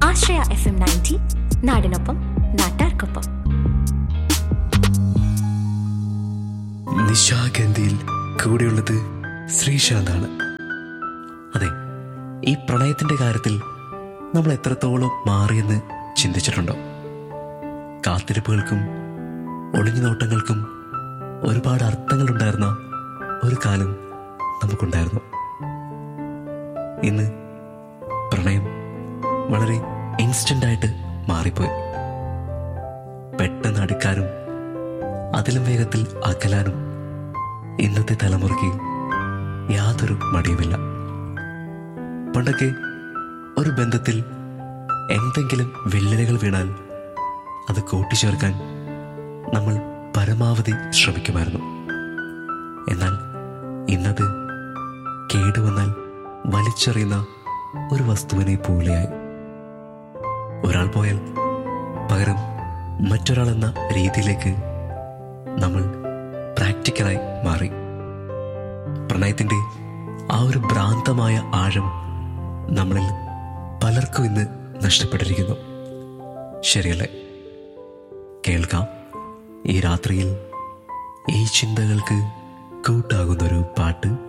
ആശ്രയ F M ninety നാടിനൊപ്പം നാട്ടാർക്കൊപ്പം നിശാഗന്ധിയിൽ കൂടെയുള്ളത് ശ്രീശാന്താണ് അതെ ഈ പ്രണയത്തിന്റെ കാര്യത്തിൽ നമ്മൾ എത്രത്തോളം മാറിയെന്ന് ചിന്തിച്ചിട്ടുണ്ടോ കാത്തിരിപ്പുകൾക്കും ഒളിഞ്ഞു നോട്ടങ്ങൾക്കും ഒരുപാട് അർത്ഥങ്ങളുണ്ടായിരുന്ന ഒരു കാലം നമുക്കുണ്ടായിരുന്നു ഇന്ന് പ്രണയം വളരെ ഇൻസ്റ്റന്റ് ആയിട്ട് മാറിപ്പോയി പെട്ടെന്ന് അടുക്കാനും അതിലും വേഗത്തിൽ അകലാനും ഇന്നത്തെ തലമുറയ്ക്ക് യാതൊരു മടിയുമില്ല പണ്ടൊക്കെ ഒരു ബന്ധത്തിൽ എന്തെങ്കിലും വെള്ളലുകൾ വീണാൽ അത് കൂട്ടിച്ചേർക്കാൻ നമ്മൾ പരമാവധി ശ്രമിക്കുമായിരുന്നു എന്നാൽ ഇന്നത് കേടുവന്നാൽ വലിച്ചെറിയുന്ന ഒരു വസ്തുവിനെ പോലെയായി ഒരാൾ പോയാൽ പകരം മറ്റൊരാൾ എന്ന രീതിയിലേക്ക് നമ്മൾ പ്രാക്ടിക്കലായി മാറി പ്രണയത്തിന്റെ ആ ഒരു ഭ്രാന്തമായ ആഴം നമ്മളിൽ പലർക്കും ഇന്ന് നഷ്ടപ്പെട്ടിരിക്കുന്നു ശരിയല്ലേ കേൾക്കാം ഈ രാത്രിയിൽ ഈ ചിന്തകൾക്ക് കൂട്ടാകുന്നൊരു പാട്ട്